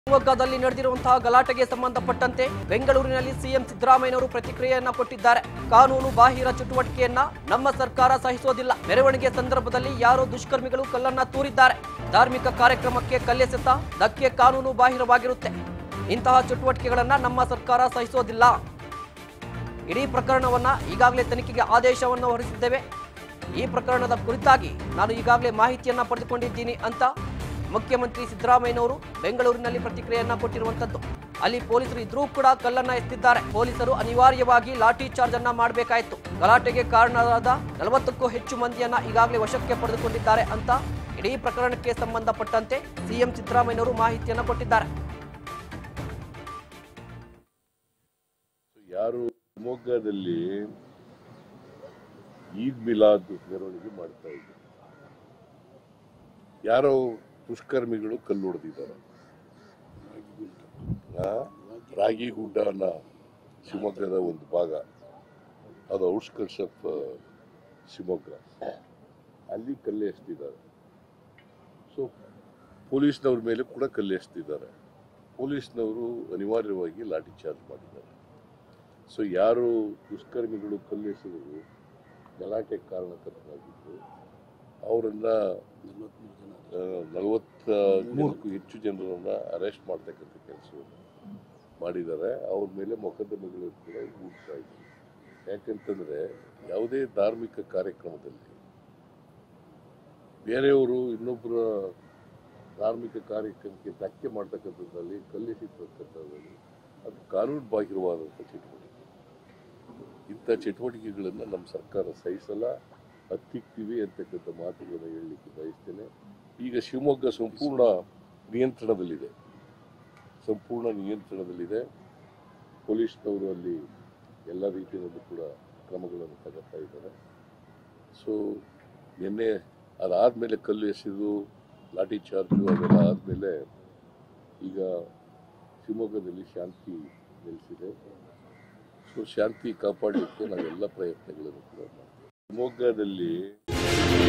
ಶಿವಮೊಗ್ಗದಲ್ಲಿ ನಡೆದಿರುವಂತಹ ಗಲಾಟೆಗೆ ಸಂಬಂಧಪಟ್ಟಂತೆ ಬೆಂಗಳೂರಿನಲ್ಲಿ ಸಿಎಂ ಸಿದ್ದರಾಮಯ್ಯನವರು ಪ್ರತಿಕ್ರಿಯೆಯನ್ನ ಕೊಟ್ಟಿದ್ದಾರೆ ಕಾನೂನು ಬಾಹಿರ ಚಟುವಟಿಕೆಯನ್ನ ನಮ್ಮ ಸರ್ಕಾರ ಸಹಿಸೋದಿಲ್ಲ ಮೆರವಣಿಗೆ ಸಂದರ್ಭದಲ್ಲಿ ಯಾರೋ ದುಷ್ಕರ್ಮಿಗಳು ಕಲ್ಲನ್ನ ತೂರಿದ್ದಾರೆ ಧಾರ್ಮಿಕ ಕಾರ್ಯಕ್ರಮಕ್ಕೆ ಕಲ್ಲೆಸೆತ ಧಕ್ಕೆ ಕಾನೂನು ಬಾಹಿರವಾಗಿರುತ್ತೆ ಇಂತಹ ಚಟುವಟಿಕೆಗಳನ್ನ ನಮ್ಮ ಸರ್ಕಾರ ಸಹಿಸೋದಿಲ್ಲ ಇಡೀ ಪ್ರಕರಣವನ್ನ ಈಗಾಗಲೇ ತನಿಖೆಗೆ ಆದೇಶವನ್ನು ಹೊರಡಿಸಿದ್ದೇವೆ ಈ ಪ್ರಕರಣದ ಕುರಿತಾಗಿ ನಾನು ಈಗಾಗಲೇ ಮಾಹಿತಿಯನ್ನ ಪಡೆದುಕೊಂಡಿದ್ದೀನಿ ಅಂತ ಮುಖ್ಯಮಂತ್ರಿ ಸಿದ್ದರಾಮಯ್ಯನವರು ಬೆಂಗಳೂರಿನಲ್ಲಿ ಪ್ರತಿಕ್ರಿಯೆಯನ್ನ ಕೊಟ್ಟಿರುವಂತದ್ದು ಅಲ್ಲಿ ಪೊಲೀಸರು ಇದ್ರೂ ಕೂಡ ಕಲ್ಲನ್ನ ಎತ್ತಿದ್ದಾರೆ ಪೊಲೀಸರು ಅನಿವಾರ್ಯವಾಗಿ ಲಾಠಿ ಚಾರ್ಜ್ ಅನ್ನ ಮಾಡಬೇಕಾಯಿತು ಗಲಾಟೆಗೆ ಕಾರಣರಾದ ನಲವತ್ತಕ್ಕೂ ಹೆಚ್ಚು ಮಂದಿಯನ್ನ ಈಗಾಗಲೇ ವಶಕ್ಕೆ ಪಡೆದುಕೊಂಡಿದ್ದಾರೆ ಅಂತ ಇಡೀ ಪ್ರಕರಣಕ್ಕೆ ಸಂಬಂಧಪಟ್ಟಂತೆ ಸಿಎಂ ಸಿದ್ದರಾಮಯ್ಯನವರು ಮಾಹಿತಿಯನ್ನ ಕೊಟ್ಟಿದ್ದಾರೆ ಯಾರು ಶಿವಮೊಗ್ಗದಲ್ಲಿ ಈದ್ ಮಿಲಾದ್ ಮೆರವಣಿಗೆ ಮಾಡ್ತಾ ಇದ್ರು ಯಾರೋ ದುಷ್ಕರ್ಮಿಗಳು ಕಲ್ಲು ಹೊಡೆದಿದ್ದಾರೆ ರಾಗಿಗುಡ್ಡ ಅನ್ನೋ ಶಿವಮೊಗ್ಗದ ಒಂದು ಭಾಗ ಅದು ಔಟ್ಸ್ಕರ್ಟ್ಸ್ ಆಫ್ ಶಿವಮೊಗ್ಗ ಅಲ್ಲಿ ಕಲ್ಲು ಎಸ್ತಿದ್ದಾರೆ ಸೊ ಪೊಲೀಸ್ನವ್ರ ಮೇಲೆ ಕೂಡ ಕಲ್ಲು ಎಸ್ತಿದ್ದಾರೆ ಪೊಲೀಸ್ನವರು ಅನಿವಾರ್ಯವಾಗಿ ಲಾಠಿ ಚಾರ್ಜ್ ಮಾಡಿದ್ದಾರೆ ಸೊ ಯಾರು ದುಷ್ಕರ್ಮಿಗಳು ಕಲ್ಲೆಸೆದರು ಗಲಾಟೆ ಕಾರಣಕರ್ತರಾಗಿದ್ದು ಅವರನ್ನ ನಲವತ್ತ ಮೂರಕ್ಕೂ ಹೆಚ್ಚು ಜನರನ್ನ ಅರೆಸ್ಟ್ ಮಾಡ್ತಕ್ಕಂಥ ಕೆಲಸವನ್ನು ಮಾಡಿದ್ದಾರೆ ಅವ್ರ ಮೇಲೆ ಮೊಕದ್ದಮೆಗಳು ಕೂಡ ಹೂಡ್ತಾ ಇದ್ವಿ ಯಾಕಂತಂದ್ರೆ ಯಾವುದೇ ಧಾರ್ಮಿಕ ಕಾರ್ಯಕ್ರಮದಲ್ಲಿ ಬೇರೆಯವರು ಇನ್ನೊಬ್ಬರ ಧಾರ್ಮಿಕ ಕಾರ್ಯಕ್ರಮಕ್ಕೆ ಧಕ್ಕೆ ಮಾಡ್ತಕ್ಕಂಥದ್ರಲ್ಲಿ ಕಲ್ಲೆಸಿರ್ತಕ್ಕಂಥದ್ರಲ್ಲಿ ಅದು ಕಾನೂನು ಬಾಹಿರವಾದಂಥ ಚಟುವಟಿಕೆ ಇಂಥ ಚಟುವಟಿಕೆಗಳನ್ನು ನಮ್ಮ ಸರ್ಕಾರ ಸಹಿಸಲ್ಲ ಹತ್ತಿಕ್ತೀವಿ ಅಂತಕ್ಕಂಥ ಮಾತುಗಳನ್ನು ಹೇಳಲಿಕ್ಕೆ ಬಯಸ್ತೇನೆ ಈಗ ಶಿವಮೊಗ್ಗ ಸಂಪೂರ್ಣ ನಿಯಂತ್ರಣದಲ್ಲಿದೆ ಸಂಪೂರ್ಣ ನಿಯಂತ್ರಣದಲ್ಲಿದೆ ಪೊಲೀಸ್ನವರು ಅಲ್ಲಿ ಎಲ್ಲ ರೀತಿಯಲ್ಲೂ ಕೂಡ ಕ್ರಮಗಳನ್ನು ತಗೋತಾ ಇದ್ದಾರೆ ಸೊ ನಿನ್ನೆ ಅದಾದಮೇಲೆ ಕಲ್ಲು ಎಸೆದು ಲಾಠಿ ಚಾರ್ಜು ಅದೆಲ್ಲ ಆದಮೇಲೆ ಈಗ ಶಿವಮೊಗ್ಗದಲ್ಲಿ ಶಾಂತಿ ನೆಲೆಸಿದೆ ಸೊ ಶಾಂತಿ ಕಾಪಾಡಲಿಕ್ಕೆ ನಾವೆಲ್ಲ ಪ್ರಯತ್ನಗಳನ್ನು ಕೂಡ ಮಾಡ್ತೀವಿ ಶಿವಮೊಗ್ಗದಲ್ಲಿ